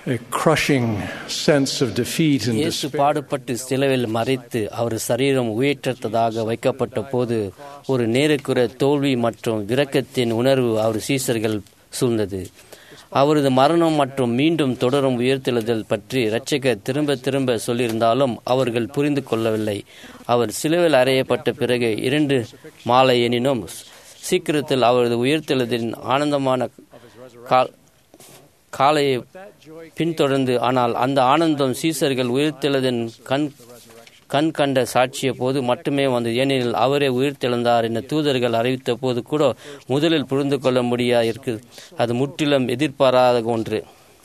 a crushing sense of defeat and இயேசு despair. பாடுபட்டு சிலுவையில் மறைத்து அவர் சரீரம் உயற்றத்ததாக வைக்கப்பட்ட போது ஒரு நேருக்குற தோல்வி மற்றும் விரக்கத்தின் உணர்வு அவர் சீசர்கள் சூழ்ந்தது அவரது மரணம் மற்றும் மீண்டும் தொடரும் உயர்த்தெழுதல் பற்றி இரட்சகர் திரும்ப திரும்ப சொல்லியிருந்தாலும் அவர்கள் புரிந்து கொள்ளவில்லை அவர் சிலுவையில் அறையப்பட்ட பிறகு இரண்டு மாலை எனினும் சீக்கிரத்தில் அவரது உயர்த்தெழுதலின் ஆனந்தமான கா- காலையை பின்தொடர்ந்து ஆனால் அந்த ஆனந்தம் சீசர்கள் உயிர்த்தெழுதன் கண் கண் கண்ட சாட்சிய போது மட்டுமே வந்தது ஏனெனில் அவரே உயிர்த்தெழுந்தார் என தூதர்கள் அறிவித்த போது கூட முதலில் புரிந்து கொள்ள முடியா இருக்கு அது முற்றிலும் எதிர்பாராத ஒன்று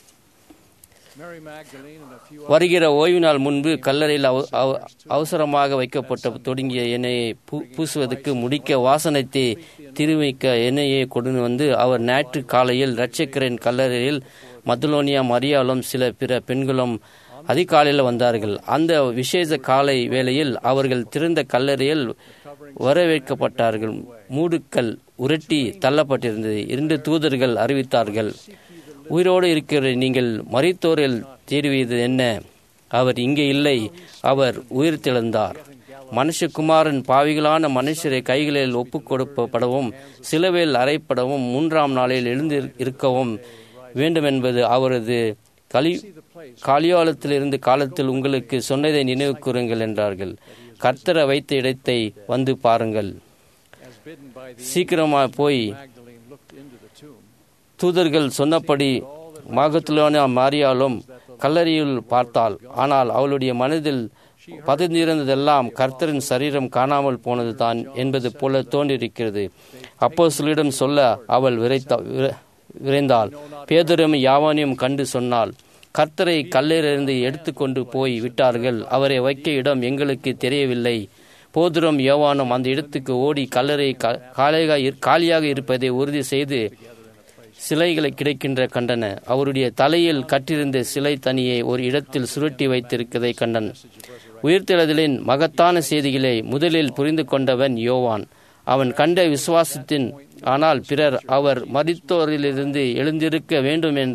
Mary Magdalene and a few வருகிற ஓய்வு நாள் முன்பு கல்லறையில் அவ- அவ- அவசரமாக வைக்கப்பட்ட தொடங்கிய எண்ணெயை பூ- பூசுவதற்கு முடிக்க வாசனத்தை திருவிக்க எண்ணெயை கொண்டு வந்து அவர் ஞாயிற்று காலையில் இரட்சக்கரின் கல்லறையில் மதுலோனியா மரியாலும் சில பிற பெண்களும் அதிகாலையில் வந்தார்கள் அந்த விசேஷ காலை வேளையில் அவர்கள் திறந்த கல்லறையில் வரவேற்கப்பட்டார்கள் மூடுக்கல் உருட்டி தள்ளப்பட்டிருந்தது இரண்டு தூதர்கள் அறிவித்தார்கள் உயிரோடு இருக்கிற நீங்கள் மரித்தோரில் தேடுவது என்ன அவர் இங்கே இல்லை அவர் உயிர் தெழுந்தார் மனுஷகுமாரன் பாவிகளான மனுஷரை கைகளில் ஒப்புக் கொடுக்கப்படவும் சிலுவையில் அறைப்படவும் மூன்றாம் நாளில் எழுந்து இருக்கவும் வேண்டுமென்பது அவரது கலி காலியாலத்திலிருந்து காலத்தில் உங்களுக்கு சொன்னதை நினைவு கூறுங்கள் என்றார்கள் கர்த்தரை வைத்த இடத்தை வந்து பாருங்கள் as bidden by the சீக்கிரமாக போய் Magdalene looked into the tomb. தூதர்கள் சொன்னபடி மகத்துலான மாரியாலும் கல்லறையில் பார்த்தாள் ஆனால் அவளுடைய மனதில் பதிந்திருந்ததெல்லாம் கர்த்தரின் சரீரம் காணாமல் போனது தான் என்பது போல தோன்றியிருக்கிறது அப்போ சொல்லிடம் சொல்ல அவள் விரைத்தா விர- விரைந்தாள் பேதரும் யாவானையும் கண்டு சொன்னாள் கர்த்தரை கல்லறையிலிருந்து எடுத்துக்கொண்டு போய் விட்டார்கள் அவரை வைக்க இடம் எங்களுக்கு தெரியவில்லை போதுரம் யோவானும் அந்த இடத்துக்கு ஓடி கல்லறை கா- காலியாக இரு- காலியாக இருப்பதை உறுதி செய்து சிலைகளை கிடைக்கின்ற கண்டன அவருடைய தலையில் கட்டிருந்த சிலை தனியை ஒரு இடத்தில் சுருட்டி வைத்திருக்கதை கண்டன் உயிர்த்தெழுதலின் மகத்தான செய்திகளை முதலில் புரிந்து கொண்டவன் யோவான் அவன் கண்ட விசுவாசத்தின் ஆனால் பிறர் அவர் மரித்தோரிலிருந்து எழுந்திருக்க வேண்டும் என்ற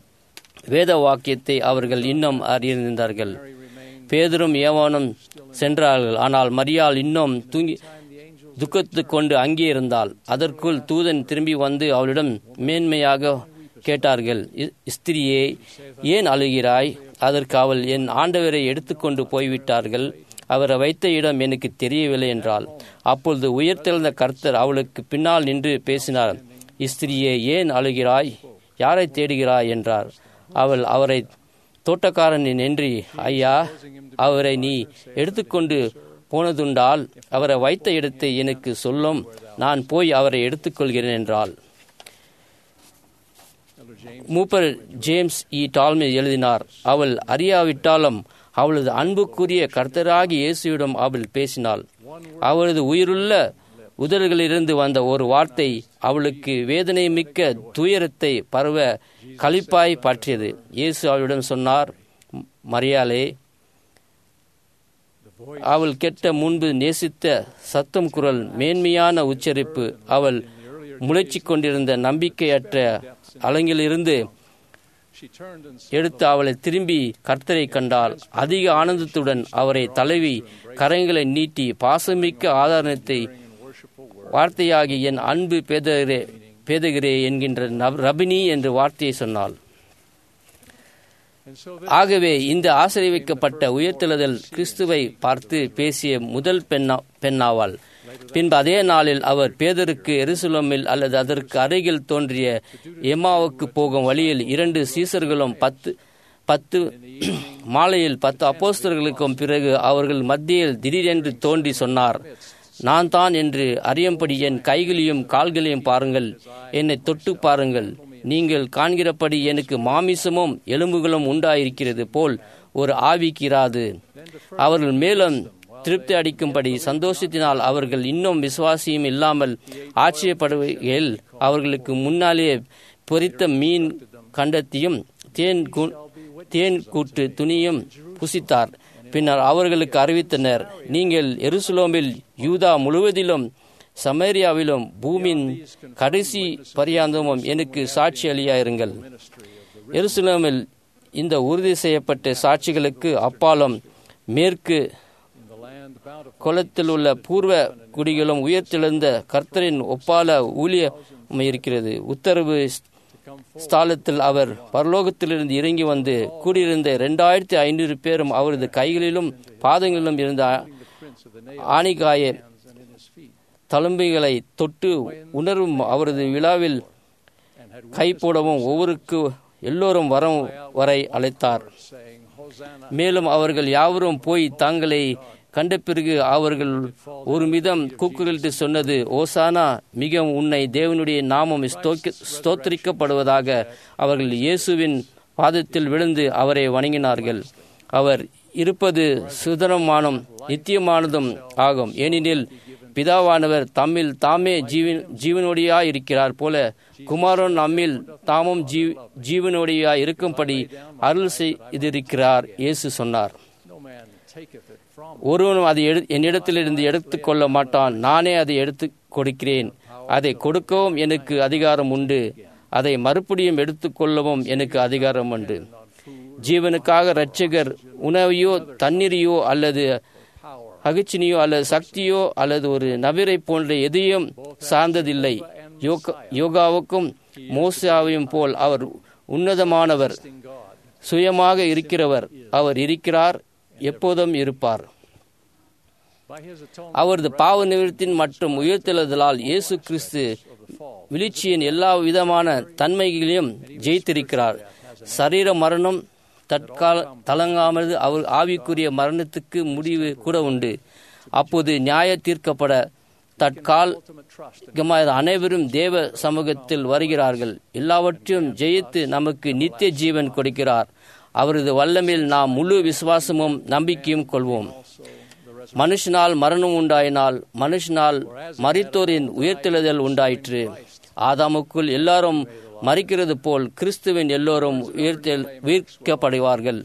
வேத வாக்கியத்தை அவர்கள் இன்னும் அறிந்திருந்தார்கள் பேதரும் ஏவானும் சென்றார்கள் ஆனால் மரியாள் இன்னும் தூங்கி துக்கத்து கொண்டு அங்கே இருந்தாள் அதற்குள் தூதன் திரும்பி வந்து அவளிடம் மேன்மையாக கேட்டார்கள் "இ- ஸ்திரியே ஏன் அழுகிறாய் அதற்கு அவள் என் ஆண்டவரை எடுத்துக்கொண்டு போய்விட்டார்கள் அவரை வைத்த இடம் எனக்கு தெரியவில்லை என்றாள் அப்பொழுது உயர்த்தெழுந்த கர்த்தர் அவளுக்கு பின்னால் நின்று பேசினார் ஸ்திரியே ஏன் அழுகிறாய் யாரை தேடுகிறாய் என்றார் அவள் அவரை தோட்டக்காரனின் என்று ஐயா அவரை நீ எடுத்துக்கொண்டு போனதுண்டால் அவரை வைத்த இடத்தை எனக்கு சொல்லும் நான் போய் அவரை எடுத்துக்கொள்கிறேன் என்றாள் மூப்பர் ஜேம்ஸ் இ டால்மே எழுதினார் அவள் அறியாவிட்டாலும் அவளது அன்புக்குரிய கர்த்தராகி இயேசுவிடம் அவள் பேசினாள் அவளது உயிருள்ள உதடுகளிலிருந்து வந்த ஒரு வார்த்தை அவளுக்கு வேதனை மிக்க துயரத்தை பரவ களிப்பாய் பற்றியது இயேசு அவளிடம் சொன்னார் "ம- மரியாளே அவள் கெட்ட முன்பு நேசித்த சத்தம் குரல் மேன்மையான உச்சரிப்பு அவள் முளைச்சிக் கொண்டிருந்த நம்பிக்கையற்ற அலங்கிலிருந்து She turned and எடுத்து அவளை திரும்பி கர்த்தரை கண்டால் அதிக ஆனந்தத்துடன் அவரை தழுவி கரங்களை நீட்டி பாசமிக்க ஆதாரத்தை வார்த்தையாகி என் அன்பு பேதகிறே பேதகிறே என்கின்ற நப்- ரபினி என்ற வார்த்தையை சொன்னாள் and so ஆகவே இந்த ஆசிரியவைக்கப்பட்ட உயர்த்தெழுதல் கிறிஸ்துவை பார்த்து பேசிய முதல் பெண்ணா பெண்ணாவாள் பின்பு அதே நாளில் அவர் பேதருக்கு எருசலேமில் அல்லது அதற்கு அருகில் தோன்றிய எம்மாவுக்கு போகும் வழியில் இரண்டு சீசர்களும் பத்து பத்து மாலையில் பத்து அப்போஸ்தலர்களுக்கும் பிறகு அவர்கள் மத்தியில் திடீரென்று தோன்றி சொன்னார் நான் தான் என்று அறியும்படி என் கைகளையும் கால்களையும் பாருங்கள் என்னை தொட்டு பாருங்கள் நீங்கள் காண்கிறபடி எனக்கு மாமிசமும் எலும்புகளும் உண்டாயிருக்கிறது போல் ஒரு ஆவிக்கிறாது அவர்கள் மேலும் திருப்தி அடிக்கும்படி சந்தோஷத்தினால் அவர்கள் இன்னும் விசுவாசியும் இல்லாமல் ஆச்சரியப்படுகையில் அவர்களுக்கு முன்னாலே பொரித்த மீன் கண்டத்தையும் தேன் கு- தேன் கூட்டு துணியும் புசித்தார் பின்னர் அவர்களுக்கு அறிவித்தனர் நீங்கள் எருசலேமில் யூதா முழுவதிலும் சமேரியாவிலும் பூமியின் கடைசி பரியாந்தமும் எனக்கு சாட்சி அளியாயிருங்கள் எருசலேமில் இந்த உறுதி செய்யப்பட்ட சாட்சிகளுக்கு அப்பாலும் மேற்கு in the land bountiful குளத்தில் உள்ள பூர்வ குடிகளும் உயர்த்தெழுந்த கர்த்தரின் ஒப்பால ஊழியம் இருக்கிறது உத்தரவு to come forth ஸ்தாலத்தில் அவர் பரலோகத்திலிருந்து இறங்கி வந்து கூடியிருந்த இரண்டாயிரத்தி ஐநூறு பேரும் அவரது கைகளிலும் பாதங்களிலும் இருந்த the prints of the nails ஆணிகாய in his hands and in his feet தழும்புகளை தொட்டு உணரும் அவரது விழாவில் and had கை போடவும் ஒவ்வொருக்கு எல்லோரும் வரம் வரை அழைத்தார் witnessed, saying, Hosanna மேலும் அவர்கள் யாவரும் போய் தங்களை கண்ட பிறகு அவர்கள் ஒரு மிதம் கூக்குரலிட்டு சொன்னது ஓசானா மிகவும் உன்னை தேவனுடைய நாமம் ஸ்தோக்க- ஸ்தோத்திரிக்கப்படுவதாக அவர்கள் இயேசுவின் பாதத்தில் விழுந்து அவரை வணங்கினார்கள் அவர் இருப்பது சுதரமானும் நித்தியமானதும் ஆகும் ஏனெனில் பிதாவானவர் தம்மில் தாமே ஜீவன் ஜீவனோடியாய் இருக்கிறார் போல குமாரன் நம்மில் தாமும் ஜீ ஜீவனோடியாய் இருக்கும்படி அருள் செய்திருக்கிறார் இயேசு சொன்னார் no man taketh it from ஒருவனும் அதை எடு என்னிடத்திலிருந்து எடுத்துக் கொள்ள மாட்டான் நானே அதை எடுத்துக் கொடுக்கிறேன் அதை கொடுக்கவும் எனக்கு அதிகாரம் உண்டு அதை மறுபடியும் எடுத்துக்கொள்ளவும் எனக்கு அதிகாரம் உண்டு ஜீவனுக்காக இரட்சகர் உணவையோ தண்ணீரையோ அல்லது power அகிச்சினியோ அல்லது சக்தியோ அல்லது ஒரு நபிரை போன்ற எதையும் சார்ந்ததில்லை யோகா யோகாவுக்கும் மோசாவையும் போல் அவர் உன்னதமானவர் in God சுயமாக இருக்கிறவர் அவர் இருக்கிறார் எப்போதும் இருப்பார் by his atonement அவரது பாவ நிவர்த்தின் மற்றும் உயிர்த்தெழுதலால் இயேசு கிறிஸ்து of the fall விழிச்சியின் எல்லா விதமான தன்மைகளையும் ஜெயித்திருக்கிறார் சரீர மரணம் தற்கால தளங்காமல் அவர் ஆவிக்குரிய மரணத்துக்கு முடிவு கூட உண்டு அப்போது நியாய தீர்க்கப்பட தற்கால் ultimate trust in அனைவரும் தேவ சமூகத்தில் வருகிறார்கள் எல்லாவற்றையும் ஜெயித்து நமக்கு நித்திய ஜீவன் கொடுக்கிறார் அவரது வல்லமையில் நாம் முழு விசுவாசமும் நம்பிக்கையும் கொள்வோம் also the resurrection மனுஷனால் மரணம் உண்டாயினால் மனுஷனால் மரித்தோரின் உயிர்த்தெழுதல் உண்டாயிற்று ஆதாமுக்குள் எல்லாரும் மறிக்கிறது போல் கிறிஸ்துவின் எல்லோரும் உயிர்த்தெழ் உயிர்க்கப்படுவார்கள்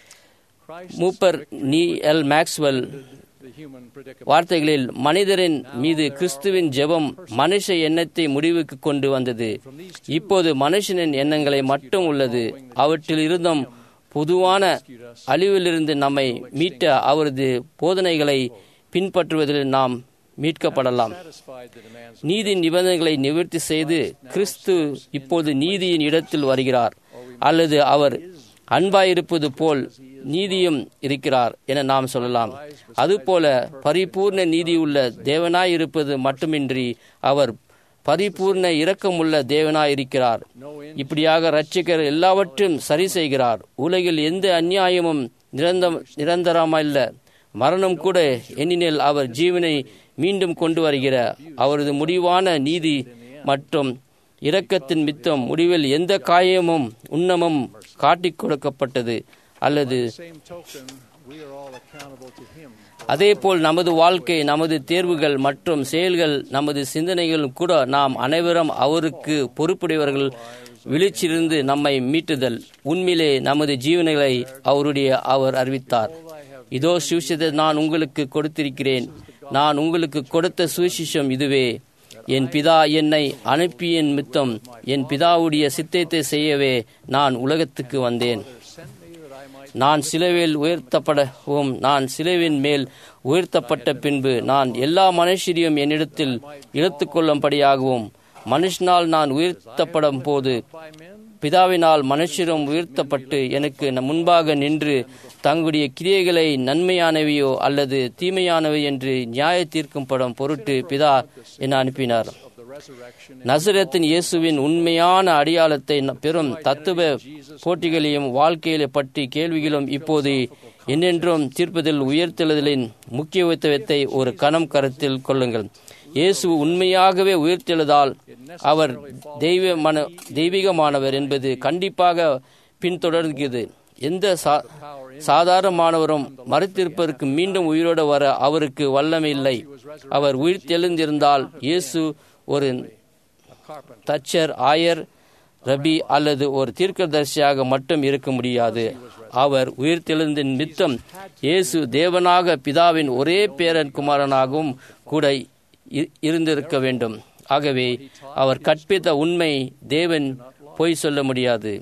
Christ மூப்பர் நீ L Maxwell the human predicament வார்த்தைகளில் மனிதரின் மீது கிறிஸ்துவின் ஜெபம் மனுஷ எண்ணத்தை முடிவுக்கு கொண்டு வந்தது இப்போது மனுஷனின் எண்ணங்களை மட்டும் உள்ளது அவற்றில் இருந்தும் பொதுவான அழிவிலிருந்து நம்மை மீட்ட அவரது போதனைகளை பின்பற்றுவதில் நாம் மீட்கப்படலாம் satisfied the demands நீதி நிபந்தனைகளை நிவர்த்தி செய்து கிறிஸ்து இப்போது நீதியின் இடத்தில் வருகிறார் அல்லது அவர் அன்பாயிருப்பது போல் நீதியும் இருக்கிறார் என நாம் சொல்லலாம் அதுபோல பரிபூர்ண நீதியுள்ள தேவனாயிருப்பது மட்டுமின்றி அவர் பரிபூர்ண இரக்கமுள்ள தேவனாயிருக்கிறார் no end இப்படியாக இரட்சகர் எல்லாவற்றையும் சரி செய்கிறார் உலகில் எந்த அநியாயமும் நிரந்தம் நிரந்தரமல்ல மரணம் கூட எண்ணினில் அவர் ஜீவனை மீண்டும் கொண்டு வருகிற அவரது முடிவான நீதி மற்றும் இரக்கத்தின் மித்தம் முடிவில் எந்த காயமும் உண்ணமும் காட்டிக் கொடுக்கப்பட்டது அல்லது same token we are all accountable to him அதேபோல் நமது வாழ்க்கை நமது தேர்வுகள் மற்றும் செயல்கள் நமது சிந்தனைகள் கூட நாம் அனைவரும் அவருக்கு பொறுப்புடையவர்கள் விழிச்சிருந்து நம்மை மீட்டுதல் உண்மையிலே நமது ஜீவனைகளை அவருடைய அவர் அறிவித்தார் இதோ சுவிசேஷத்தை நான் உங்களுக்கு கொடுத்திருக்கிறேன் நான் உங்களுக்கு கொடுத்த சுவிசேஷம் இதுவே என் பிதா என்னை அனுப்பிய மித்தம் என் பிதாவுடைய சித்தத்தை செய்யவே நான் உலகத்துக்கு வந்தேன் sent me that I might நான் சிலுவையில் உயர்த்தப்படவும் நான் சிலுவின் மேல் உயர்த்தப்பட்ட பின்பு நான் எல்லா மனுஷரையும் என்னிடத்தில் இழுத்துக்கொள்ளும்படியாகவும் மனுஷனால் நான் உயர்த்தப்படும் போது by men பிதாவினால் மனுஷரும் உயர்த்தப்பட்டு எனக்கு ந- முன்பாக நின்று தங்களுடைய கிரியைகளை நன்மையானவையோ அல்லது தீமையானவை என்று நியாய தீர்க்கும்படும் பொருட்டு பிதா என அனுப்பினார் of the resurrection நசரத்தின் இயேசுவின் உண்மையான அடையாளத்தை ந- பெறும் தத்துவ போட்டிகளையும் வாழ்க்கையில பற்றி கேள்விகளும் இப்போது என்னென்றும் தீர்ப்பதில் உயர்த்தெழுதலின் முக்கியத்துவத்தை ஒரு கணம் கருத்தில் கொள்ளுங்கள் இயேசு உண்மையாகவே உயிர்த்தெழுதால் அவர் தெய்வமான தெய்வீகமானவர் என்பது கண்டிப்பாக பின்தொடர்கிறது எந்த சா- சாதாரணமானவரும் மறுத்திருப்பதற்கு மீண்டும் உயிரோடு வர அவருக்கு வல்லமை இல்லை அவர் உயிர்த்தெழுந்திருந்தால் இயேசு ஒரு carpenter தச்சர் ஆயர் ரபி அல்லது ஒரு தீர்க்கதரிசியாக மட்டும் இருக்க முடியாது அவர் உயிர்த்தெழுந்தின் மித்தம் இயேசு தேவனாக பிதாவின் ஒரே பேரன் குமாரனாகவும் கூட இ- இருந்திருக்க வேண்டும் ஆகவே அவர் கற்பித்த உண்மை தேவன் பொய் சொல்ல முடியாது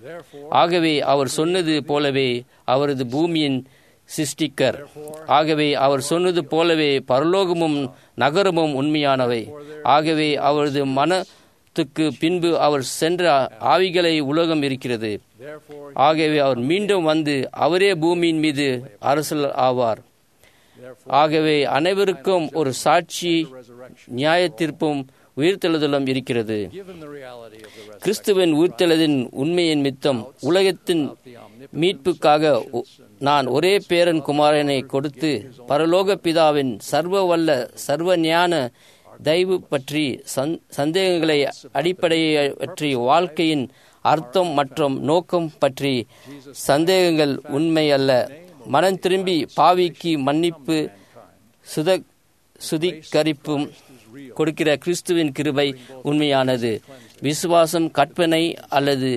Therefore, ஆகவே அவர் சொன்னது போலவே அவரது பூமியின் சிருஷ்டிக்கர் ஆகவே அவர் சொன்னது போலவே பரலோகமும் நகரமும் உண்மையானவை ஆகவே அவரது மனத்துக்கு பின்பு அவர் சென்ற ஆவிகளை உலகம் இருக்கிறது therefore, ஆகவே அவர் மீண்டும் வந்து அவரே பூமியின் மீது அரசல் ஆவார் therefore, ஆகவே அனைவருக்கும் ஒரு சாட்சி resurrection. நியாயத்தீர்ப்பும் உயிர்த்தெழுதலும் இருக்கிறது Given the reality of the resurrection, கிறிஸ்துவின் உயிர்த்தெழுதின் உண்மையின் மித்தம் உலகத்தின் the omnipotent மீட்புக்காக ஒ- நான் ஒரே பேரன் குமாரனை கொடுத்து பரலோக பிதாவின் சர்வ வல்ல சர்வ ஞான தயவு பற்றி சந்- சந்தேகங்களை அடிப்படையை பற்றி வாழ்க்கையின் அர்த்தம் மற்றும் நோக்கம் பற்றி சந்தேகங்கள் உண்மை அல்ல மனம் திரும்பி பாவிக்கு மன்னிப்பு சுத சுதிகரிப்பும் கொடுக்கிற கிறிஸ்துவின் கிருபை உண்மையானது விசுவாசம் கற்பனை அல்லது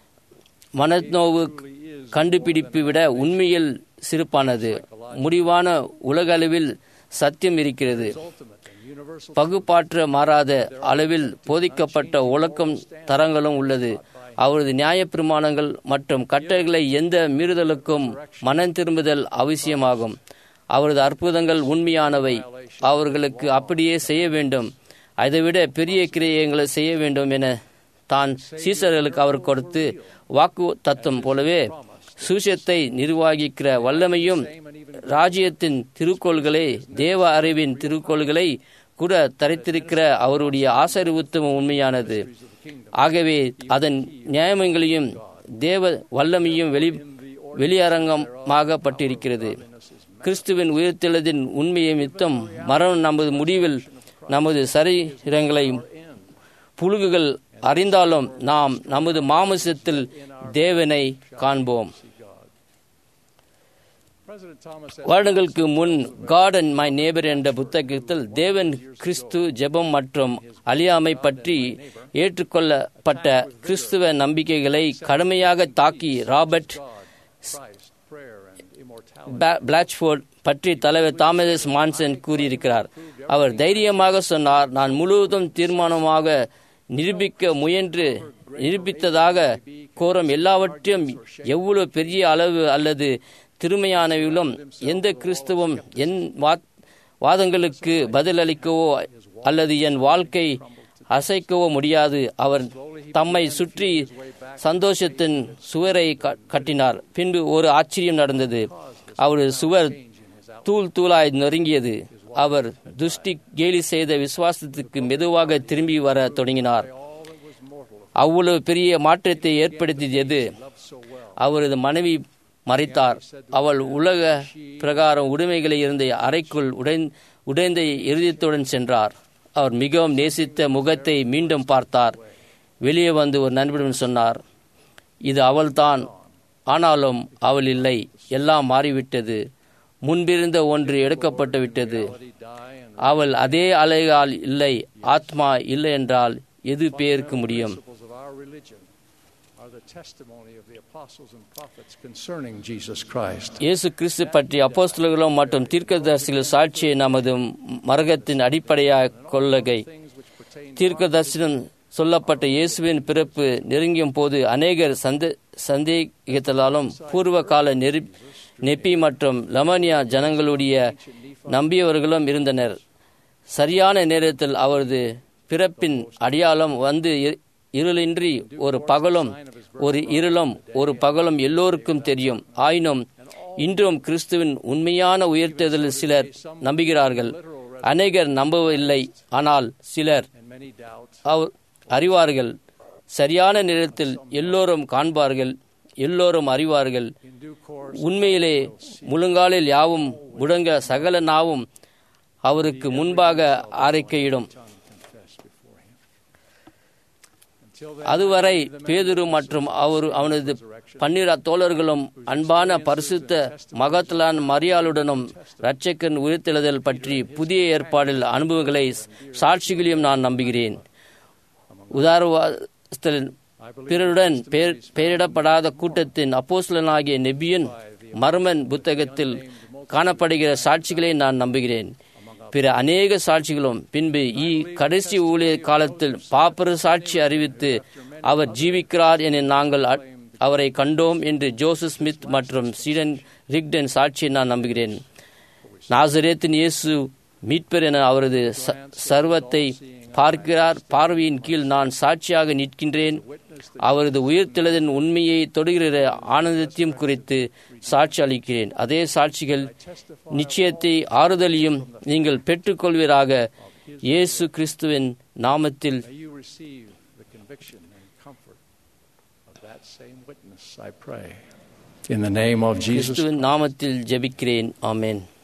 மனநோவு கண்டுபிடிப்பு விட உண்மையில் சிறப்பானது முடிவான உலகளவில் சத்தியம் இருக்கிறது ultimate and universal பகுப்பாற்ற மாறாத அளவில் போதிக்கப்பட்ட ஒழுக்கம் தரங்களும் உள்ளது அவரது நியாயப்பிரமாணங்கள் மற்றும் கட்டளைகளை எந்த மீறுதலுக்கும் மனம் திரும்புதல் அவசியமாகும் அவரது அற்புதங்கள் உண்மையானவை அவர்களுக்கு அப்படியே செய்ய வேண்டும் அதைவிட பெரிய கிரியங்களை செய்ய வேண்டும் என தான் சீசர்களுக்கு அவர் கொடுத்து வாக்கு தத்துவம் போலவே சுஷத்தை நிர்வகிக்கிற வல்லமையும் ராஜ்யத்தின் திருக்கோள்களை தேவ அறிவின் திருக்கோள்களை கூட தரித்திருக்கிற அவருடைய ஆசரிவுத்துவம் உண்மையானது ஆகவே அதன் நியாயங்களையும் தேவ வல்லமையும் வெளி வெளியரங்கமாகப்பட்டிருக்கிறது கிறிஸ்துவின் உயிர்த்தெழுதின் உண்மையை மித்தம் மரணம் நமது முடிவில் நமது சரீரங்களை புழுகுகள் அறிந்தாலும் நாம் நமது மாமிசத்தில் தேவனை காண்போம் President Thomas S. வருடங்களுக்கு முன் காட் அண்ட் மை நேபர் என்ற புத்தகத்தில் தேவன் கிறிஸ்து ஜெபம் மற்றும் அழியாமை பற்றி ஏற்றுக்கொள்ளப்பட்ட கிறிஸ்துவ நம்பிக்கைகளை கடுமையாக தாக்கி Robert Christ, prayer, and immortality. ப- பிளாச்ஃபோர்ட் பற்றி தலைவர் தாமஸ் மான்சன் கூறியிருக்கிறார் அவர் தைரியமாக சொன்னார் நான் முழுவதும் தீர்மானமாக நிரூபிக்க முயன்று நிரூபித்ததாக கோரும் எல்லாவற்றையும் எவ்வளவு பெரிய அளவு அல்லது திருமையானவிலும் எந்த கிறிஸ்துவும் என் வா- வாதங்களுக்கு பதிலளிக்கவோ அல்லது என் வாழ்க்கை அசைக்கவோ முடியாது அவர் தம்மை சுற்றி சந்தோஷத்தின் சுவரை க- கட்டினார் பின்பு ஒரு ஆச்சரியம் நடந்தது அவரது சுவர் தூள் தூளாய் நொறுங்கியது அவர் துஷ்டி கேலி செய்த விசுவாசத்துக்கு மெதுவாக திரும்பி வர தொடங்கினார் அவ்வளவு பெரிய மாற்றத்தை ஏற்படுத்தியது அவரது மனைவி மறைத்தார் அவள் உலக பிரகாரம் உடைமைகளை இருந்த அறைக்குள் உடைந் உடைந்த இருதயத்துடன் சென்றார் அவர் மிகவும் நேசித்த முகத்தை மீண்டும் பார்த்தார் வெளியே வந்து ஒரு நண்பரிடம் சொன்னார் இது அவள்தான் ஆனாலும் அவள் இல்லை எல்லாம் மாறிவிட்டது முன்பிருந்த ஒன்று எடுக்கப்பட்டு விட்டது அவள் அதே அலைகால் இல்லை ஆத்மா இல்லை என்றால் எது பேருக்கு முடியும் Principles of our religion are the testimony of the apostles and prophets concerning Jesus Christ. இயேசு கிறிஸ்து பற்றி அப்போஸ்தலர்களும் மற்றும் தீர்க்கதரிசிகள் சாட்சியை நமது மரகத்தின் அடிப்படையாக கொள்ளகை Things which pertain தீர்க்கதரிசனம் சொல்லப்பட்ட இயேசுவின் பிறப்பு நெருங்கியும் போது அநேகர் சந்த சந்தேகத்தினாலும் பூர்வ கால நெரு நெப்பி மற்றும் லமனியா ஜனங்களுடைய நம்பியவர்களும் இருந்தனர் சரியான நேரத்தில் அவரது பிறப்பின் அடையாளம் வந்து இ- இருளின்றி ஒரு பகலும் ஒரு இருளும் ஒரு பகலும் எல்லோருக்கும் தெரியும் ஆயினும் இன்றும் கிறிஸ்துவின் உண்மையான உயர்த்ததில் சிலர் நம்புகிறார்கள் அநேகர் நம்பவில்லை ஆனால் சிலர் and many doubt அவர் அறிவார்கள் சரியான நேரத்தில் எல்லோரும் காண்பார்கள் எல்லோரும் அறிவார்கள் in due course உண்மையிலே முழுங்காலில் யாவும் முடங்க சகல நாவும் அவருக்கு முன்பாக அறிக்கையிடும் confess before him. Until then, அதுவரை பேதுரு மற்றும் அவர் அவனது பன்னிர தோழர்களும் அன்பான பரிசுத்த மகத்லான் மரியாளுடனும் இரட்சகன் உயிர்த்தெழுதல் பற்றி புதிய ஏற்பாடில் அனுபவங்களை சாட்சிகளையும் நான் நம்புகிறேன் உதாரவாதத்தில் பிறருடன் பெயர் பெயரிடப்படாத கூட்டத்தின் அப்போஸ்தலனாகிய நெபியன் மர்மன் புத்தகத்தில் காணப்படுகிற சாட்சிகளை நான் நம்புகிறேன் பிற அநேக சாட்சிகளும் பின்பு இ கடைசி ஊழிய காலத்தில் பாப்பர சாட்சி அறிவித்து அவர் ஜீவிக்கிறார் என நாங்கள் அ- அவரை கண்டோம் என்று ஜோசப் ஸ்மித் மற்றும் சீடன் ரிக்டன் சாட்சியை நான் நம்புகிறேன் நாசரேத்தின் இயேசு மீட்பர் என அவரது ச- சர்வத்தை பார்க்கிறார் பார்வையின் கீழ் நான் சாட்சியாக நிற்கின்றேன் அவரது உயிர்த்தெழுதலின் உண்மையை தொடுகிற ஆனந்தத்தையும் குறித்து சாட்சி அளிக்கிறேன் அதே சாட்சிகள் நிச்சயத்தை ஆறுதலையும் நீங்கள் பெற்றுக்கொள்வீராக இயேசு கிறிஸ்துவின் நாமத்தில் May you receive the conviction and comfort of that same witness, I pray. In the name of Jesus கிறிஸ்துவின் நாமத்தில் ஜெபிக்கிறேன் ஆமென்